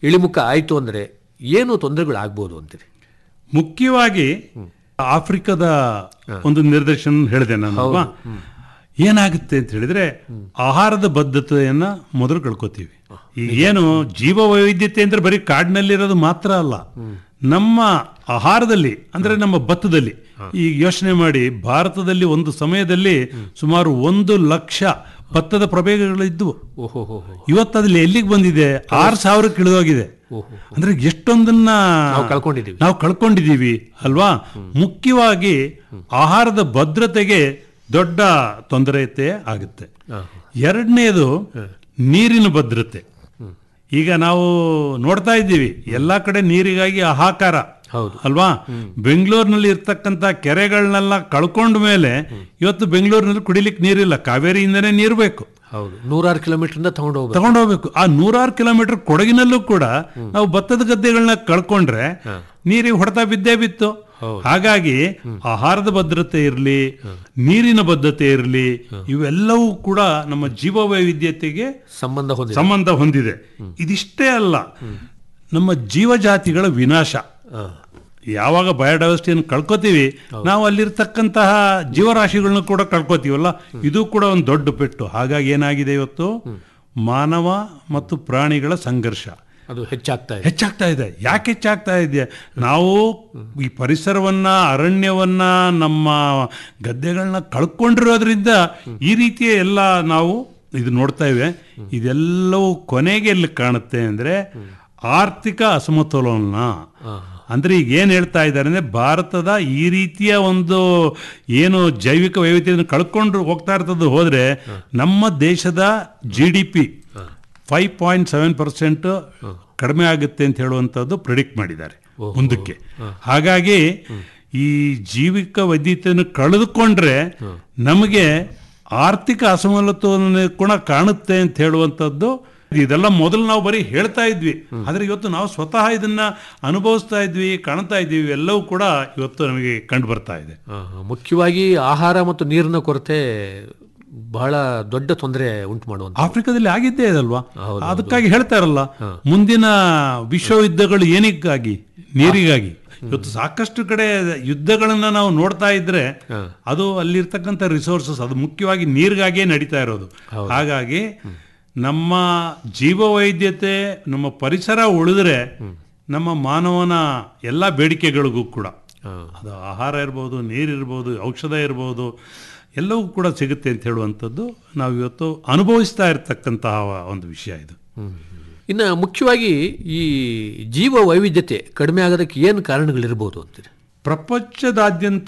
ಇಳಿಮುಖ ಆಯಿತು ಅಂದರೆ ಏನು ತೊಂದರೆಗಳಾಗ್ಬೋದು ಅಂತೀರಿ ಮುಖ್ಯವಾಗಿ ಆಫ್ರಿಕಾದ ಒಂದು ನಿರ್ದೇಶನ ಹೇಳಿದೆ ನಾನು ಅಲ್ವಾ? ಏನಾಗುತ್ತೆ ಅಂತ ಹೇಳಿದ್ರೆ ಆಹಾರದ ಬದ್ಧತೆಯನ್ನ ಮೊದಲು ಕಳ್ಕೊತೀವಿ ಈಗ ಏನು ಜೀವ ವೈವಿಧ್ಯತೆ ಅಂದ್ರೆ ಬರೀ ಕಾಡಿನಲ್ಲಿರೋದು ಮಾತ್ರ ಅಲ್ಲ ನಮ್ಮ ಆಹಾರದಲ್ಲಿ ಅಂದ್ರೆ ನಮ್ಮ ಭತ್ತದಲ್ಲಿ ಈಗ ಯೋಚನೆ ಮಾಡಿ ಭಾರತದಲ್ಲಿ ಒಂದು ಸಮಯದಲ್ಲಿ ಸುಮಾರು ಒಂದು ಲಕ್ಷ ಭತ್ತದ ಪ್ರಭೇದಗಳಿದ್ವು ಓಹೋ ಹೋ ಹೋ ಇವತ್ತು ಅದ್ರಲ್ಲಿ ಎಲ್ಲಿಗೆ ಬಂದಿದೆ ಆರು ಸಾವಿರಕ್ಕೆ ಇಳಿದೋಗಿದೆ ಅಂದ್ರೆ ಎಷ್ಟೊಂದನ್ನ ನಾವು ಕಳ್ಕೊಂಡಿದ್ದೀವಿ. ನಾವು ಕಳ್ಕೊಂಡಿದ್ದೀವಿ ಅಲ್ವಾ ಮುಖ್ಯವಾಗಿ ಆಹಾರದ ಭದ್ರತೆಗೆ ದೊಡ್ಡ ತೊಂದರೆತೆ ಆಗುತ್ತೆ ಎರಡನೇದು ನೀರಿನ ಭದ್ರತೆ ಈಗ ನಾವು ನೋಡ್ತಾ ಇದ್ದೀವಿ ಎಲ್ಲಾ ಕಡೆ ನೀರಿಗಾಗಿ ಹಾಹಾಕಾರ ಹೌದು. ಅಲ್ವಾ ಬೆಂಗಳೂರಿನಲ್ಲಿ ಇರ್ತಕ್ಕಂಥ ಕೆರೆಗಳನ್ನೆಲ್ಲ ಕಳ್ಕೊಂಡ ಮೇಲೆ ಇವತ್ತು ಬೆಂಗಳೂರಿನಲ್ಲಿ ಕುಡಿಲಿಕ್ಕೆ ನೀರಿಲ್ಲ ಕಾವೇರಿಯಿಂದನೇ ನೀರು ಬೇಕು ಹೌದು ನೂರಾರು ಕಿಲೋಮೀಟರ್ನಿಂದ ತಗೊಂಡು ಹೋಗ್ಬೇಕು ತಗೊಂಡು ಹೋಗ್ಬೇಕು ಆ ನೂರಾರು ಕಿಲೋಮೀಟರ್ ಕೊಡಗಿನಲ್ಲೂ ಕೂಡ ನಾವು ಭತ್ತದ ಗದ್ದೆಗಳನ್ನ ಕಳ್ಕೊಂಡ್ರೆ ನೀರಿಗೆ ಹೊಡೆತ ಬಿದ್ದೇ ಬಿತ್ತು ಹಾಗಾಗಿ ಆಹಾರದ ಭದ್ರತೆ ಇರಲಿ ನೀರಿನ ಭದ್ರತೆ ಇರಲಿ ಇವೆಲ್ಲವೂ ಕೂಡ ನಮ್ಮ ಜೀವ ವೈವಿಧ್ಯತೆಗೆ ಸಂಬಂಧ ಹೊಂದಿದೆ ಸಂಬಂಧ ಹೊಂದಿದೆ ಇದಿಷ್ಟೇ ಅಲ್ಲ ನಮ್ಮ ಜೀವಜಾತಿಗಳ ವಿನಾಶ ಯಾವಾಗ ಬಯೋಡೈವರ್ಸಿಟಿಯನ್ನು ಕಳ್ಕೊತೀವಿ ನಾವು ಅಲ್ಲಿರ್ತಕ್ಕಂತಹ ಜೀವರಾಶಿಗಳನ್ನ ಕೂಡ ಕಳ್ಕೊತೀವಲ್ಲ ಇದು ಕೂಡ ಒಂದು ದೊಡ್ಡ ಪೆಟ್ಟು ಹಾಗಾಗಿ ಏನಾಗಿದೆ ಇವತ್ತು ಮಾನವ ಮತ್ತು ಪ್ರಾಣಿಗಳ ಸಂಘರ್ಷ ಅದು ಹೆಚ್ಚಾಗ್ತಾ ಇದೆ ಹೆಚ್ಚಾಗ್ತಾ ಇದೆ ಯಾಕೆ ಹೆಚ್ಚಾಗ್ತಾ ಇದೆ ನಾವು ಈ ಪರಿಸರವನ್ನ ಅರಣ್ಯವನ್ನ ನಮ್ಮ ಗದ್ದೆಗಳನ್ನ ಕಳ್ಕೊಂಡಿರೋದ್ರಿಂದ ಈ ರೀತಿಯ ಎಲ್ಲ ನಾವು ಇದು ನೋಡ್ತಾ ಇವೆ ಇದೆಲ್ಲವೂ ಕೊನೆಗೆ ಎಲ್ಲಿ ಕಾಣುತ್ತೆ ಅಂದ್ರೆ ಆರ್ಥಿಕ ಅಸಮತೋಲನ ಅಂದ್ರೆ ಈಗ ಏನ್ ಹೇಳ್ತಾ ಇದ್ದಾರೆ ಅಂದ್ರೆ ಭಾರತದ ಈ ರೀತಿಯ ಒಂದು ಏನು ಜೈವಿಕ ವೈವಿಧ್ಯತೆಯನ್ನು ಕಳ್ಕೊಂಡು ಹೋಗ್ತಾ ಇರ್ತದ್ದು ಹೋದ್ರೆ ನಮ್ಮ ದೇಶದ G D P five point seven percent ಕಡಿಮೆ ಆಗುತ್ತೆ ಅಂತ ಹೇಳುವಂಥದ್ದು ಪ್ರಿಡಿಕ್ಟ್ ಮಾಡಿದ್ದಾರೆ ಮುಂದಕ್ಕೆ ಹಾಗಾಗಿ ಈ ಜೀವಿಕ ವೈದ್ಯತೆಯನ್ನು ಕಳೆದುಕೊಂಡ್ರೆ ನಮಗೆ ಆರ್ಥಿಕ ಅಸಮತೋಲನ ಕೂಡ ಕಾಣುತ್ತೆ ಅಂತ ಹೇಳುವಂಥದ್ದು ಇದೆಲ್ಲ ಮೊದಲು ನಾವು ಬರೀ ಹೇಳ್ತಾ ಇದ್ವಿ ಆದ್ರೆ ಇವತ್ತು ನಾವು ಸ್ವತಃ ಇದನ್ನ ಅನುಭವಿಸ್ತಾ ಇದ್ವಿ ಕಾಣ್ತಾ ಇದ್ವಿ ಎಲ್ಲವೂ ಕೂಡ ಇವತ್ತು ನಮಗೆ ಕಂಡು ಬರ್ತಾ ಇದೆ ಆ, ಮುಖ್ಯವಾಗಿ ಆಹಾರ ಮತ್ತು ನೀರಿನ ಕೊರತೆ ಬಹಳ ದೊಡ್ಡ ತೊಂದರೆ ಉಂಟು ಮಾಡುವಂತ ಆಫ್ರಿಕಾದಲ್ಲಿ ಆಗಿದ್ದೇ ಇದಲ್ವಾ ಅದಕ್ಕಾಗಿ ಹೇಳ್ತಾ ಇರಲ್ಲ ಮುಂದಿನ ವಿಶ್ವ ಯುದ್ಧಗಳು ಏನಕ್ಕಾಗಿ ನೀರಿಗಾಗಿ ಇವತ್ತು ಸಾಕಷ್ಟು ಕಡೆ ಯುದ್ಧಗಳನ್ನ ನಾವು ನೋಡ್ತಾ ಇದ್ರೆ ಅದು ಅಲ್ಲಿರ್ತಕ್ಕಂಥ ರಿಸೋರ್ಸಸ್ ಅದು ಮುಖ್ಯವಾಗಿ ನೀರಿಗಾಗಿಯೇ ನಡೀತಾ ಇರೋದು ಹಾಗಾಗಿ ನಮ್ಮ ಜೀವ ವೈದ್ಯತೆ ನಮ್ಮ ಪರಿಸರ ಉಳಿದ್ರೆ ನಮ್ಮ ಮಾನವನ ಎಲ್ಲ ಬೇಡಿಕೆಗಳಿಗೂ ಕೂಡ ಅದು ಆಹಾರ ಇರ್ಬೋದು ನೀರಿರ್ಬೋದು ಔಷಧ ಇರ್ಬೋದು ಎಲ್ಲವೂ ಕೂಡ ಸಿಗುತ್ತೆ ಅಂತ ಹೇಳುವಂಥದ್ದು ನಾವು ಇವತ್ತು ಅನುಭವಿಸ್ತಾ ಇರತಕ್ಕಂತಹ ಒಂದು ವಿಷಯ ಇದು ಇನ್ನು ಮುಖ್ಯವಾಗಿ ಈ ಜೀವ ವೈವಿಧ್ಯತೆ ಕಡಿಮೆ ಆಗೋದಕ್ಕೆ ಏನು ಕಾರಣಗಳಿರ್ಬೋದು ಅಂತೀರಿ ಪ್ರಪಂಚದಾದ್ಯಂತ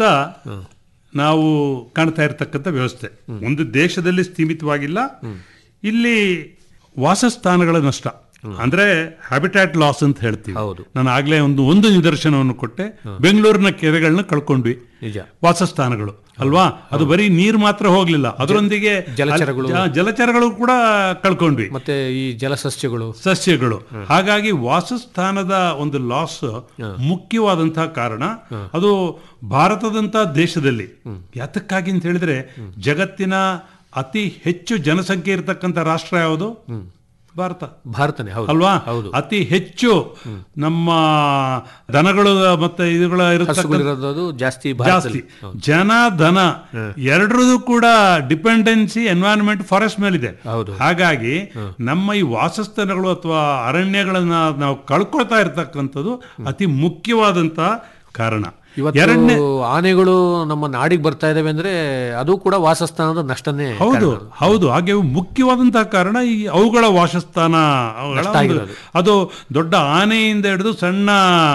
ನಾವು ಕಾಣ್ತಾ ಇರತಕ್ಕಂಥ ವ್ಯವಸ್ಥೆ ಒಂದು ದೇಶದಲ್ಲಿ ಸೀಮಿತವಾಗಿಲ್ಲ ಇಲ್ಲಿ ವಾಸಸ್ಥಾನಗಳ ನಷ್ಟ ಅಂದ್ರೆ ಹ್ಯಾಬಿಟ್ಯಾಟ್ ಲಾಸ್ ಅಂತ ಹೇಳ್ತೀವಿ ಹೌದು. ನಾನು ಆಗ್ಲೇ ಒಂದು ಒಂದು ನಿದರ್ಶನವನ್ನು ಕೊಟ್ಟೆ ಬೆಂಗಳೂರಿನ ಕೆರೆಗಳನ್ನ ಕಳ್ಕೊಂಡ್ವಿ ನಿಜ ವಾಸಸ್ಥಾನಗಳು ಅಲ್ವಾ ಅದು ಬರೀ ನೀರು ಮಾತ್ರ ಹೋಗ್ಲಿಲ್ಲ ಅದರೊಂದಿಗೆ ಜಲಚರಗಳು. ಜ- ಜಲಚರಗಳು ಕೂಡ ಕಳ್ಕೊಂಡ್ವಿ ಮತ್ತೆ ಈ ಜಲಸಸ್ಯಗಳು ಸಸ್ಯಗಳು ಹಾಗಾಗಿ ವಾಸಸ್ಥಾನದ ಒಂದು ಲಾಸ್ ಮುಖ್ಯವಾದಂತಹ ಕಾರಣ ಅದು ಭಾರತದಂತ ದೇಶದಲ್ಲಿ ಯಾತಕ್ಕಾಗಿ ಅಂತ ಹೇಳಿದ್ರೆ ಜಗತ್ತಿನ ಅತಿ ಹೆಚ್ಚು ಜನಸಂಖ್ಯೆ ಇರತಕ್ಕಂಥ ರಾಷ್ಟ್ರ ಯಾವುದು ಭಾರತ ಭಾರತನೇ ಹೌದು ಅಲ್ವಾ ಹೌದು ಅತಿ ಹೆಚ್ಚು ನಮ್ಮ ದನಗಳು ಮತ್ತೆ ಇವುಗಳ ಇರತಕ್ಕಂಥ ಹಸುಗಳಿರೋದು ಜಾಸ್ತಿ ಜಾಸ್ತಿ ಭಾರತದಲ್ಲಿ ಜನ ಧನ ಎರಡರದು ಕೂಡ ಡಿಪೆಂಡೆನ್ಸಿ ಎನ್ವೈರನ್ಮೆಂಟ್ ಫಾರೆಸ್ಟ್ ಮೇಲಿದೆ ಹೌದು. ಹಾಗಾಗಿ ನಮ್ಮ ಈ ವಾಸಸ್ಥಾನಗಳು ಅಥವಾ ಅರಣ್ಯಗಳನ್ನ ನಾವು ಕಳ್ಕೊಳ್ತಾ ಇರ್ತಕ್ಕಂಥದ್ದು ಅತಿ ಮುಖ್ಯವಾದಂತ ಕಾರಣ ಇವತ್ತು ಎರಡನೇ ಆನೆಗಳು ನಮ್ಮ ನಾಡಿಗೆ ಬರ್ತಾ ಇದಾವೆ ಅಂದ್ರೆ ಅದು ಕೂಡ ವಾಸಸ್ಥಾನದ ನಷ್ಟನೇ ಹೌದು ಹೌದು ಹಾಗೆ ಮುಖ್ಯವಾದಂತಹ ಕಾರಣ ಈ ಅವುಗಳ ವಾಸಸ್ಥಾನ ಅವುಗಳ ನಷ್ಟ ಒಂದು- ಆಗಿರೋದು. ಅದು ದೊಡ್ಡ ಆನೆಯಿಂದ ಹಿಡಿದು ಸಣ್ಣ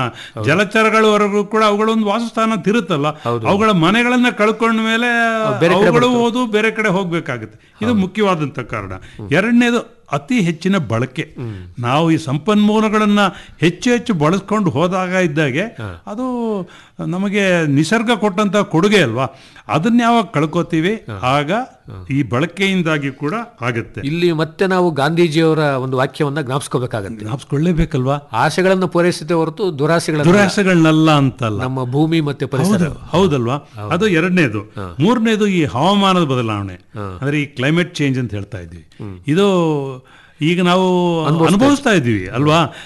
ಜಲಚರಗಳವರೆಗೂ ಕೂಡ ಅವುಗಳೊಂದು ವಾಸಸ್ಥಾನ ತಿರುತ್ತಲ್ಲ ಅವುಗಳ ಮನೆಗಳನ್ನ ಕಳ್ಕೊಂಡ ಮೇಲೆ ಬೇರೆ ಕಡೆ ಅವುಗಳು ಹೋದು ಬೇರೆ ಕಡೆ ಹೋಗ್ಬೇಕಾಗುತ್ತೆ ಇದು ಮುಖ್ಯವಾದಂತ ಕಾರಣ ಎರಡನೇದು ಅತಿ ಹೆಚ್ಚಿನ ಬಳಕೆ ನಾವು ಈ ಸಂಪನ್ಮೂಲಗಳನ್ನ ಹೆಚ್ಚು ಹೆಚ್ಚು ಬಳಸ್ಕೊಂಡು ಹೋದಾಗ ಇದ್ದಾಗೆ ಅದು ನಮಗೆ ನಿಸರ್ಗ ಕೊಟ್ಟಂತ ಕೊಡುಗೆ ಅಲ್ವಾ ಅದನ್ನ ಯಾವಾಗ ಕಳ್ಕೊತೀವಿ ಆಗ ಈ ಬಳಕೆಯಿಂದಾಗಿ ಕೂಡ ಆಗುತ್ತೆ ಇಲ್ಲಿ ಮತ್ತೆ ನಾವು ಗಾಂಧೀಜಿಯವರ ಒಂದು ವಾಕ್ಯವನ್ನ ಜ್ಞಾಪಿಸ್ಕೋಬೇಕಾಗತ್ತೆ ಜ್ಞಾಪಿಸ್ಕೊಳ್ಳೇಬೇಕಲ್ವಾ ಆಸೆಗಳನ್ನು ಪೂರೈಸಿದ ಹೊರತು ದುರಾಸೆಗಳನ್ನು ದುರಾಸೆಗಳನ್ನೆಲ್ಲ ಅಂತಲ್ಲ ನಮ್ಮ ಭೂಮಿ ಮತ್ತೆ ಪರಿಸರ ಹೌದು ಹೌದಲ್ವಾ ಅದು ಎರಡನೇದು ಮೂರನೇದು ಈ ಹವಾಮಾನದ ಬದಲಾವಣೆ ಅಂದ್ರೆ ಈ ಕ್ಲೈಮೇಟ್ ಚೇಂಜ್ ಅಂತ ಹೇಳ್ತಾ ಇದ್ವಿ ಇದು ಈಗ ನಾವು ಅನುಭವಿಸ್ತಾ ಇದ್ದೀವಿ ಅಲ್ವಾ